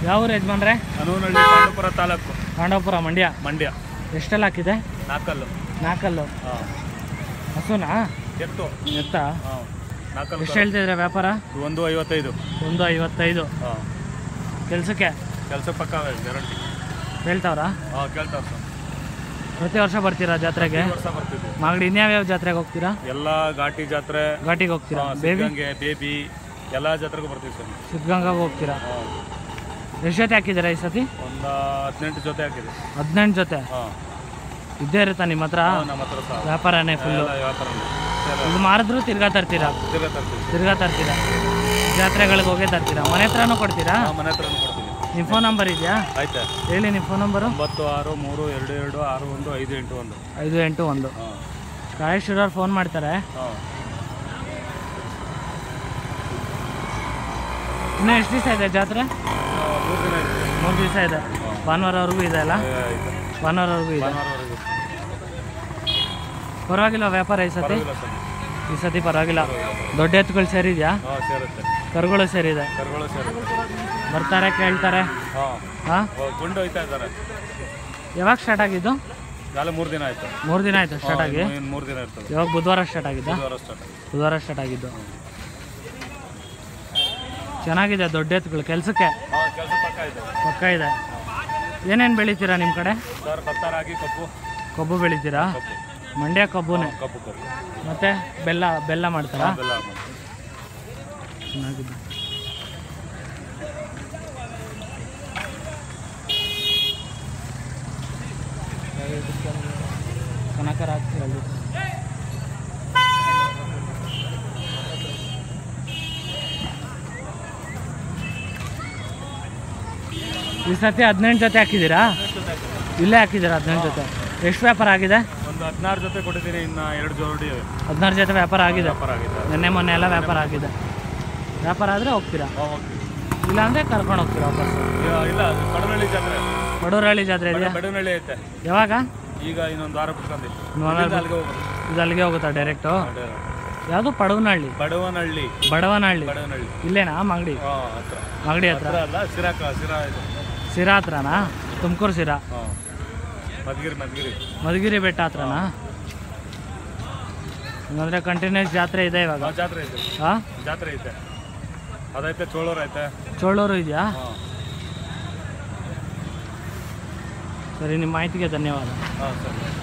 ಯಾವ ಊರು ಯಜಮಾನ್ರೆ ಹನುವನಹಳ್ಳಿ ಪಾಂಡುಪುರ ತಾಲೂಕು ಪಾಂಡವಪುರ ಮಂಡ್ಯ ಮಂಡ್ಯ ಎಷ್ಟೆಲ್ಲ ಹಾಕಿದೆ ನಾಲ್ಕಲ್ಲು ನಾಲ್ಕಲ್ಲು ಹಾಂ ಹಸುನಾ ಎತ್ತು ಎತ್ತ ಹಾಂ ನಾಲ್ಕಲ್ಲು ಎಷ್ಟು ಹೇಳ್ತಿದ್ರೆ ವ್ಯಾಪಾರ ಒಂದು ಐವತ್ತೈದು ಒಂದು ಐವತ್ತೈದು ಹಾಂ ಕೆಲಸಕ್ಕೆ ಕೆಲಸ ಪಕ್ಕ ಗ್ಯಾರಂಟಿ ಹೇಳ್ತಾವ್ರಾ ಹಾಂ ಕೇಳ್ತಾರೆ ಸರ್ ಪ್ರತಿ ವರ್ಷ ಬರ್ತೀರಾ ಜಾತ್ರೆಗೆ ಈ ವರ್ಷ ಬರ್ತಿದ್ವಿ ಮಾಗಡಿ ಇನ್ಯಾವ್ಯಾವ ಜಾತ್ರೆಗೆ ಹೋಗ್ತೀರಾ ಎಲ್ಲ ಘಾಟಿ ಜಾತ್ರೆ ಘಾಟಿಗೆ ಹೋಗ್ತೀರಾ ಹಾಂ, ಬೇಬಿ ಸಿದ್ಧಗಂಗೆ ಬೇಬಿ ಎಲ್ಲ ಜಾತ್ರೆಗೂ ಬರ್ತೀವಿ ಸರ್ ಸಿದ್ಧಗಂಗಾಗೆ ಹೋಗ್ತೀರಾ ಹಾಂ ಎಷ್ಟು ಜೊತೆ ಹಾಕಿದ್ದೀರಾ ಈ ಸತಿ ಒಂದು ಹದಿನೆಂಟು ಜೊತೆ ಹಾಕಿದೆ ಹದಿನೆಂಟು ಜೊತೆ ಹಾಂ ಇದ್ದೇ ಇರುತ್ತಾ ನಿಮ್ಮ ಹತ್ರ ನಮ್ಮ ಹತ್ರ ಸಹ ವ್ಯಾಪಾರನೇ ಫುಲ್ಲು ಎಲ್ಲ ವ್ಯಾಪಾರ ಇದು ಮಾರಿದ್ರು ತಿರ್ಗಾ ತರ್ತೀರಾ ತಿರ್ಗಾ ತರ್ತೀವಿ ತಿರ್ಗಾ ತರ್ತೀರಾ ಜಾತ್ರೆಗಳಿಗೆ ಹೋಗೇ ತರ್ತೀರಾ ಮನೆ ಹತ್ರನೂ ಕೊಡ್ತೀರಾ ಹಾಂ ಮನೆ ಹತ್ರನೂ ಕೊಡ್ತೀವಿ ನಿಮ್ಮ ಫೋನ್ ನಂಬರ್ ಇದೆಯಾ ಆಯ್ತಾ ಹೇಳಿ ನಿಮ್ಮ ಫೋನ್ ನಂಬರು ಒಂಬತ್ತು ಆರು ಮೂರು ಎರಡು ಎರಡು ಆರು ಒಂದು ಐದು ಎಂಟು ಒಂದು ಐದು ಎಂಟು ಒಂದು ಹಾಂ ಕಾಳೇಶ್ವರವ್ರು ಫೋನ್ ಮಾಡ್ತಾರೆ ಹಾಂ ಇನ್ನೂ ಎಷ್ಟು ದಿವಸ ಇದೆ ಜಾತ್ರೆ ಮೂರು ದಿನ ಇರ್ತದೆ ಮೂರು ದಿವಸ ಇದೆ ಭಾನುವಾರವರೆಗೂ ಇದೆ ಅಲ್ಲ ಆಯ್ತು ಭಾನುವಾರವರೆಗೂ ಇದೆ ಭಾನುವಾರವರೆಗೂ ಪರವಾಗಿಲ್ಲ ವ್ಯಾಪಾರ ಈ ಸತಿ ಪರವಾಗಿಲ್ಲ ಸರ್ ಈ ಸತಿ ಪರವಾಗಿಲ್ಲ ದೊಡ್ಡ ಎತ್ತುಗಳು ಸೇರಿದ್ಯಾ ಹಾಂ ಸೇರುತ್ತೆ ಕರುಗಳು ಸೇರಿದೆ ಕರುಗಳು ಸೇರುತ್ತೆ ಬರ್ತಾರೆ ಕೇಳ್ತಾರೆ ಹಾಂ ಹಾಂ ಗುಂಡು ಹೋಯ್ತಾ ಇದ್ದಾರೆ ಯಾವಾಗ ಸ್ಟಾರ್ಟ್ ಆಗಿದ್ದು ನಾಳೆ ಮೂರು ದಿನ ಆಯ್ತು ಮೂರು ದಿನ ಆಯ್ತು ಸ್ಟಾರ್ಟ್ ಆಗಿ ಇನ್ನು ಮೂರು ದಿನ ಇರ್ತದೆ ಯಾವಾಗ ಬುಧವಾರ ಸ್ಟಾರ್ಟ್ ಆಗಿದ್ದ ಬುಧವಾರ ಸ್ಟಾರ್ಟ್ ಬುಧವಾರ ಸ್ಟಾರ್ಟ್ ಆಗಿದ್ದು ಚೆನ್ನಾಗಿದೆ ದೊಡ್ಡ ಎತ್ತುಗಳು ಕೆಲಸಕ್ಕೆ ಹಾಂ ಕೆಲಸ ಪಕ್ಕ ಇದೆ ಪಕ್ಕ ಇದೆ ಏನೇನು ಬೆಳಿತೀರಾ ನಿಮ್ಮ ಕಡೆ ಸರ್ ಭತ್ತ ರಾಗಿ ಕಬ್ಬು ಕಬ್ಬು ಬೆಳಿತೀರಾ ಕಬ್ಬು ಮಂಡ್ಯ ಕಬ್ಬುನೇ ಕಬ್ಬು ಕಬ್ಬು ಮತ್ತೆ ಬೆಲ್ಲ ಬೆಲ್ಲ ಮಾಡ್ತಾರಾ ಬೆಲ್ಲ ಹಾಕ್ಬೋದು. ಚೆನ್ನಾಗಿದೆ ಕನಕರ ಹಾಕ್ತಿರಲ್ಲ ಈ ಸತಿ ಹದಿನೆಂಟು ಜೊತೆ ಹಾಕಿದ್ದೀರಾ ಇಲ್ಲೇ ಹಾಕಿದ್ದೀರಾ ಹದಿನೆಂಟು ಜೊತೆ ಎಷ್ಟು ವ್ಯಾಪಾರ ಆಗಿದೆ ಒಂದು ಹದಿನಾರು ಜೊತೆ ಕೊಟ್ಟಿದ್ದೀನಿ ಇನ್ನು ಎರಡು ಜೋಡಿ ಹದಿನಾರು ಜೊತೆ ವ್ಯಾಪಾರ ಆಗಿದೆ ವ್ಯಾಪಾರ ಆಗಿದೆ ನಿನ್ನೆ ಮೊನ್ನೆ ಎಲ್ಲ ವ್ಯಾಪಾರ ಆಗಿದೆ ವ್ಯಾಪಾರ ಆದರೆ ಹೋಗ್ತೀರಾ ಹಾಂ ಹೋಗ್ತೀವಿ ಇಲ್ಲಾಂದರೆ ಕರ್ಕೊಂಡು ಹೋಗ್ತೀರಾ ವಾಪಸ್ ಇಲ್ಲ- ಇಲ್ಲ ಅದು ಕಡನಹಳ್ಳಿ ಜಾತ್ರೆ ಬಡವರಹಳ್ಳಿ ಜಾತ್ರೆ ಇದೆಯಾ ಬಡನಹಳ್ಳಿ ಐತೆ ಯಾವಾಗ ಈಗ ಇನ್ನೊಂದು ವಾರ ಬಿಟ್ಕೊಂಡು ಇನ್ನು ವಾರ ಇಲ್ಲಿಂದ ಅಲ್ಲಿಗೆ ಹೋಗೋದು ಇದು ಅಲ್ಲಿಗೆ ಹೋಗುತ್ತಾ ಡೈರೆಕ್ಟು ಅದೇ. ಯಾವುದು ಪಡವನಹಳ್ಳಿ ಬಡವನಹಳ್ಳಿ ಬಡವನಹಳ್ಳಿ ಬಡವನಹಳ್ಳಿ ಇಲ್ಲೇನಾ ಮಾಗಡಿ ಹಾಂ ಹತ್ರ ಮಾಗಡಿ ಹತ್ರ ಹತ್ರ ಅಲ್ಲ ಸಿರಾಕ ಸಿರಾ ಇದು ಸಿರಾ ಹತ್ರನಾ ತುಮಕೂರು ಸಿರಾ ಹಾಂ ಮಧುಗಿರಿ ಮಧುಗಿರಿ ಮಧುಗಿರಿ ಬೆಟ್ಟ ಹತ್ರನಾ ಹಂಗಂದ್ರೆ ಕಂಟಿನ್ಯೂಸ್ ಜಾತ್ರೆ ಇದೆ ಇವಾಗ ಹಾಂ ಜಾತ್ರೆ ಐತೆ ಹಾಂ ಜಾತ್ರೆ ಐತೆ ಅದೈತೆ ಚೋಳೂರು ಐತೆ ಚೋಳೂರು ಇದೆಯಾ ಹಾಂ ಸರಿ ನಿಮ್ಮ ಮಾಹಿತಿಗೆ ಧನ್ಯವಾದ ಹಾಂ ಸರಿ